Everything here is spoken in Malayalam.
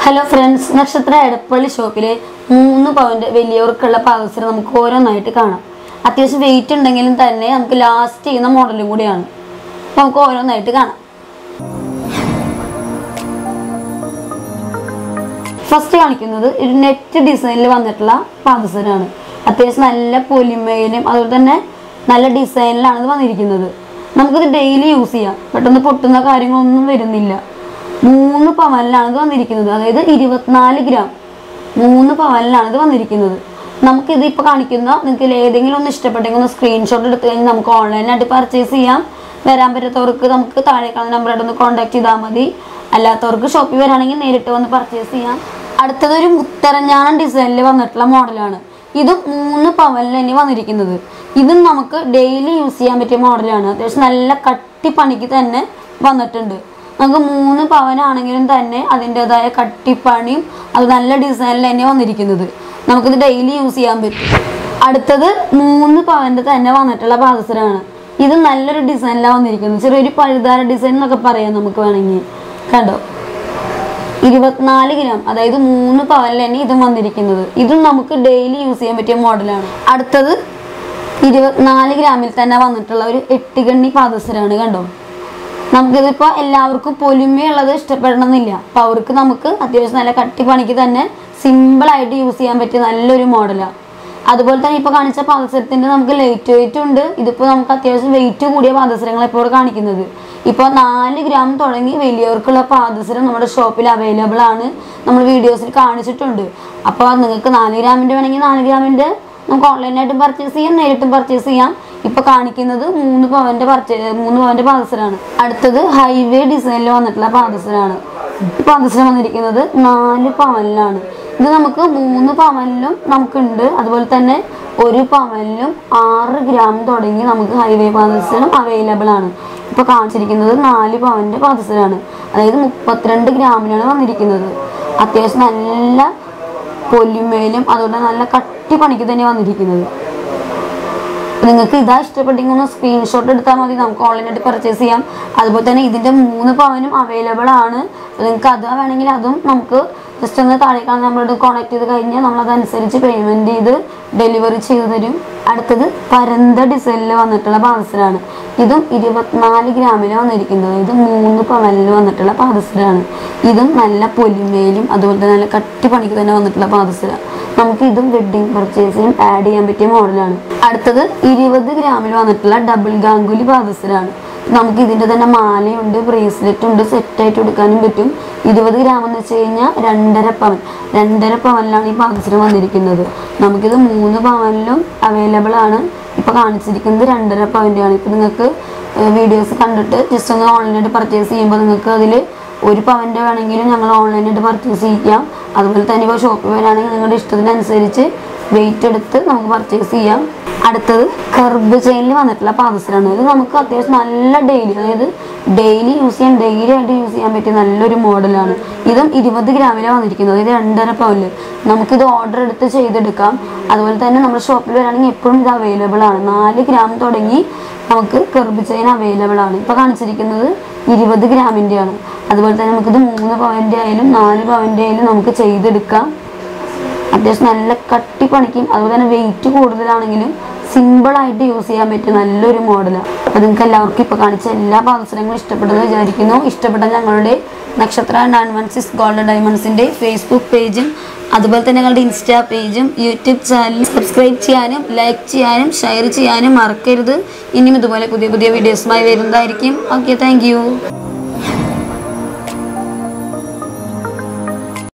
ഹലോ ഫ്രണ്ട്സ് നക്ഷത്ര എടപ്പള്ളി ഷോപ്പിലെ മൂന്ന് പവൻ്റെ വലിയവർക്കുള്ള പാദസരം നമുക്ക് ഓരോന്നായിട്ട് കാണാം അത്യാവശ്യം വെയിറ്റ് ഉണ്ടെങ്കിലും തന്നെ നമുക്ക് ലാസ്റ്റ് ചെയ്യുന്ന മോഡലും കൂടിയാണ് അപ്പോൾ നമുക്ക് ഓരോന്നായിട്ട് കാണാം ഫസ്റ്റ് കാണിക്കുന്നത് ഒരു നെറ്റ് ഡിസൈനിൽ വന്നിട്ടുള്ള പാദസരമാണ് അത്യാവശ്യം നല്ല പൊലിമയിലും അതുപോലെ തന്നെ നല്ല ഡിസൈനിലാണ് ഇത് വന്നിരിക്കുന്നത് നമുക്കിത് ഡെയിലി യൂസ് ചെയ്യാം പെട്ടെന്ന് പൊട്ടുന്ന കാര്യങ്ങളൊന്നും വരുന്നില്ല മൂന്ന് പവനിലാണ് ഇത് വന്നിരിക്കുന്നത് അതായത് ഇരുപത്തിനാല് ഗ്രാം മൂന്ന് പവനിലാണ് ഇത് വന്നിരിക്കുന്നത് നമുക്കിത് ഇപ്പോൾ കാണിക്കുന്ന നിങ്ങൾക്ക് ഏതെങ്കിലും ഒന്ന് ഇഷ്ടപ്പെട്ടെങ്കിൽ ഒന്ന് സ്ക്രീൻഷോട്ട് എടുത്ത് കഴിഞ്ഞാൽ നമുക്ക് ഓൺലൈനായിട്ട് പർച്ചേസ് ചെയ്യാം വരാൻ പറ്റാത്തവർക്ക് നമുക്ക് താഴെ കാണുന്ന നമ്പറായിട്ട് ഒന്ന് കോൺടാക്ട് ചെയ്താൽ മതി അല്ലാത്തവർക്ക് ഷോപ്പിൽ വരാണെങ്കിൽ നേരിട്ട് വന്ന് പർച്ചേസ് ചെയ്യാം അടുത്തതൊരു മുത്തരഞ്ഞാണം ഡിസൈനിൽ വന്നിട്ടുള്ള മോഡലാണ് ഇത് മൂന്ന് പവനിൽ തന്നെ വന്നിരിക്കുന്നത് ഇതും നമുക്ക് ഡെയിലി യൂസ് ചെയ്യാൻ പറ്റിയ മോഡലാണ് അത്യാവശ്യം നല്ല കട്ടി പണിക്ക് തന്നെ വന്നിട്ടുണ്ട് നമുക്ക് മൂന്ന് പവനാണെങ്കിലും തന്നെ അതിൻ്റെതായ കട്ടിപ്പണിയും അത് നല്ല ഡിസൈനിൽ തന്നെ വന്നിരിക്കുന്നത് നമുക്കിത് ഡെയിലി യൂസ് ചെയ്യാൻ പറ്റും അടുത്തത് മൂന്ന് പവൻ്റെ തന്നെ വന്നിട്ടുള്ള പാദസരമാണ് ഇത് നല്ലൊരു ഡിസൈനിലാണ് വന്നിരിക്കുന്നത് ചെറിയൊരു പഴുതാര ഡിസൈൻ എന്നൊക്കെ പറയാം നമുക്ക് വേണമെങ്കിൽ കണ്ടോ ഇരുപത്തിനാല് ഗ്രാം അതായത് മൂന്ന് പവനിൽ തന്നെ ഇതും വന്നിരിക്കുന്നത് ഇതും നമുക്ക് ഡെയിലി യൂസ് ചെയ്യാൻ പറ്റിയ മോഡലാണ് അടുത്തത് ഇരുപത്തിനാല് ഗ്രാമിൽ തന്നെ വന്നിട്ടുള്ള ഒരു എട്ടുകണ്ണി പാദസരമാണ് കണ്ടോ നമുക്കിതിപ്പോൾ എല്ലാവർക്കും പൊലിമയുള്ളത് ഇഷ്ടപ്പെടണമെന്നില്ല അപ്പോൾ അവർക്ക് നമുക്ക് അത്യാവശ്യം നല്ല കട്ടി പണിക്ക് തന്നെ സിമ്പിളായിട്ട് യൂസ് ചെയ്യാൻ പറ്റിയ നല്ലൊരു മോഡലാണ് അതുപോലെ തന്നെ ഇപ്പോൾ കാണിച്ച പാദസരത്തിൻ്റെ നമുക്ക് ലൈറ്റ് വെയിറ്റ് ഉണ്ട് ഇതിപ്പോൾ നമുക്ക് അത്യാവശ്യം വെയിറ്റ് കൂടിയ പാദസരങ്ങൾ ഇപ്പോൾ ഇവിടെ കാണിക്കുന്നത് ഇപ്പോൾ നാല് ഗ്രാം തുടങ്ങി വലിയവർക്കുള്ള പാദസരം നമ്മുടെ ഷോപ്പിൽ അവൈലബിൾ ആണ് നമ്മൾ വീഡിയോസിൽ കാണിച്ചിട്ടുണ്ട് അപ്പോൾ നിങ്ങൾക്ക് നാല് ഗ്രാമിൻ്റെ വേണമെങ്കിൽ നാല് ഗ്രാമിൻ്റെ നമുക്ക് ഓൺലൈനായിട്ടും പർച്ചേസ് ചെയ്യാം നേരിട്ടും പർച്ചേസ് ചെയ്യാം ഇപ്പൊ കാണിക്കുന്നത് മൂന്ന് പവന്റെ പർച്ചേ മൂന്ന് പവന്റെ പാദസരമാണ് അടുത്തത് ഹൈവേ ഡിസൈനിൽ വന്നിട്ടുള്ള പാദസരമാണ് ഈ പാദസരം വന്നിരിക്കുന്നത് നാല് പവനിലാണ് ഇത് നമുക്ക് മൂന്ന് പവനിലും നമുക്കുണ്ട് അതുപോലെ തന്നെ ഒരു പവനിലും ആറ് ഗ്രാം തുടങ്ങി നമുക്ക് ഹൈവേ പാദസരം അവൈലബിൾ ആണ് ഇപ്പൊ കാണിച്ചിരിക്കുന്നത് നാല് പവന്റെ പാദസരമാണ് അതായത് മുപ്പത്തിരണ്ട് ഗ്രാമിനാണ് വന്നിരിക്കുന്നത് അത്യാവശ്യം നല്ല പൊലിമയിലും അതുകൊണ്ട് നല്ല കട്ടി പണിക്ക് തന്നെ വന്നിരിക്കുന്നത് നിങ്ങൾക്ക് ഇതാ ഇഷ്ടപ്പെട്ടെങ്കിൽ ഒന്ന് സ്ക്രീൻഷോട്ട് എടുത്താൽ മതി നമുക്ക് ഓൺലൈനായിട്ട് പർച്ചേസ് ചെയ്യാം അതുപോലെ തന്നെ ഇതിൻ്റെ മൂന്ന് പവനും അവൈലബിൾ ആണ് നിങ്ങൾക്ക് അത് വേണമെങ്കിൽ അതും നമുക്ക് ജസ്റ്റ് ഒന്ന് താഴെ കാണാൻ നമ്മളോട് കോൺടാക്ട് ചെയ്ത് കഴിഞ്ഞാൽ നമ്മൾ അതനുസരിച്ച് പേയ്മെൻറ്റ് ചെയ്ത് ഡെലിവറി ചെയ്തു തരും അടുത്തത് പരന്ത ഡിസൈനിൽ വന്നിട്ടുള്ള പാദസരാണ് ഇതും ഇരുപത്തിനാല് ഗ്രാമിൽ വന്നിരിക്കുന്നത് ഇത് മൂന്ന് പവനിൽ വന്നിട്ടുള്ള പാദസരാണ് ഇതും നല്ല പൊലിമയിലും അതുപോലെ തന്നെ നല്ല കട്ടി പണിക്ക് തന്നെ വന്നിട്ടുള്ള പാദസര നമുക്ക് ഇതും വെഡ്ഡിങ് പർച്ചേസിനും ആഡ് ചെയ്യാൻ പറ്റിയ മോഡലാണ് അടുത്തത് ഇരുപത് ഗ്രാമിൽ വന്നിട്ടുള്ള ഡബിൾ ഗാംഗുലി പാദസരാണ് നമുക്ക് ഇതിൻ്റെ തന്നെ മാലയുണ്ട് ബ്രേസ്ലെറ്റ് ഉണ്ട് സെറ്റായിട്ട് എടുക്കാനും പറ്റും ഇരുപത് ഗ്രാം എന്ന് വെച്ച് കഴിഞ്ഞാൽ രണ്ടര പവൻ രണ്ടര പവനിലാണ് ഈ പാദസരം വന്നിരിക്കുന്നത് നമുക്കിത് മൂന്ന് പവനിലും അവൈലബിൾ ആണ് ഇപ്പോൾ കാണിച്ചിരിക്കുന്നത് രണ്ടര പവൻ്റെയാണ് ഇപ്പോൾ നിങ്ങൾക്ക് വീഡിയോസ് കണ്ടിട്ട് ജസ്റ്റ് ഒന്ന് ഓൺലൈനായിട്ട് പർച്ചേസ് ചെയ്യുമ്പോൾ നിങ്ങൾക്ക് അതിൽ ഒരു പവൻ്റെ വേണമെങ്കിലും ഞങ്ങൾ ഓൺലൈനായിട്ട് പർച്ചേസ് ചെയ്യാം അതുപോലെ തന്നെ ഇപ്പോൾ ഷോപ്പിൽ വരാണെങ്കിൽ നിങ്ങളുടെ ഇഷ്ടത്തിനനുസരിച്ച് വെയിറ്റ് എടുത്ത് നമുക്ക് പർച്ചേസ് ചെയ്യാം അടുത്തത് കർബ് ചെയിനിൽ വന്നിട്ടുള്ള പാദസരമാണ് ഇത് നമുക്ക് അത്യാവശ്യം നല്ല ഡെയിലി അതായത് ഡെയിലി യൂസ് ചെയ്യാൻ ഡെയിലി ആയിട്ട് യൂസ് ചെയ്യാൻ പറ്റിയ നല്ലൊരു മോഡലാണ് ഇതും ഇരുപത് ഗ്രാമിലാണ് വന്നിരിക്കുന്നത് ഇത് രണ്ടര പവനിൽ നമുക്കിത് ഓർഡർ എടുത്ത് ചെയ്തെടുക്കാം അതുപോലെ തന്നെ നമ്മുടെ ഷോപ്പിൽ വരാണെങ്കിൽ എപ്പോഴും ഇത് അവൈലബിൾ ആണ് നാല് ഗ്രാം തുടങ്ങി നമുക്ക് കർബ് ചെയിൻ അവൈലബിൾ ആണ് ഇപ്പോൾ കാണിച്ചിരിക്കുന്നത് ഇരുപത് ഗ്രാമിൻ്റെയാണ് അതുപോലെ തന്നെ നമുക്കിത് മൂന്ന് പവൻ്റെ ആയാലും നാല് പവൻ്റെ ആയാലും നമുക്ക് ചെയ്തെടുക്കാം അത്യാവശ്യം നല്ല കട്ടി പണിക്കും അതുപോലെ തന്നെ വെയിറ്റ് കൂടുതലാണെങ്കിലും സിമ്പിളായിട്ട് യൂസ് ചെയ്യാൻ പറ്റിയ നല്ലൊരു മോഡലാണ് അപ്പോൾ നിങ്ങൾക്ക് എല്ലാവർക്കും ഇപ്പോൾ കാണിച്ച എല്ലാ പാദസരങ്ങളും ഇഷ്ടപ്പെട്ടെന്ന് വിചാരിക്കുന്നു ഇഷ്ടപ്പെട്ട ഞങ്ങളുടെ Nakshatra nine one six gold ഡയമണ്ട്സിൻ്റെ ഫേസ്ബുക്ക് പേജും അതുപോലെ തന്നെ ഞങ്ങളുടെ ഇൻസ്റ്റാ പേജും യൂട്യൂബ് ചാനലും സബ്സ്ക്രൈബ് ചെയ്യാനും ലൈക്ക് ചെയ്യാനും ഷെയർ ചെയ്യാനും മറക്കരുത് ഇനിയും ഇതുപോലെ പുതിയ പുതിയ വീഡിയോസുമായി വരുന്നതായിരിക്കും ഓക്കെ താങ്ക്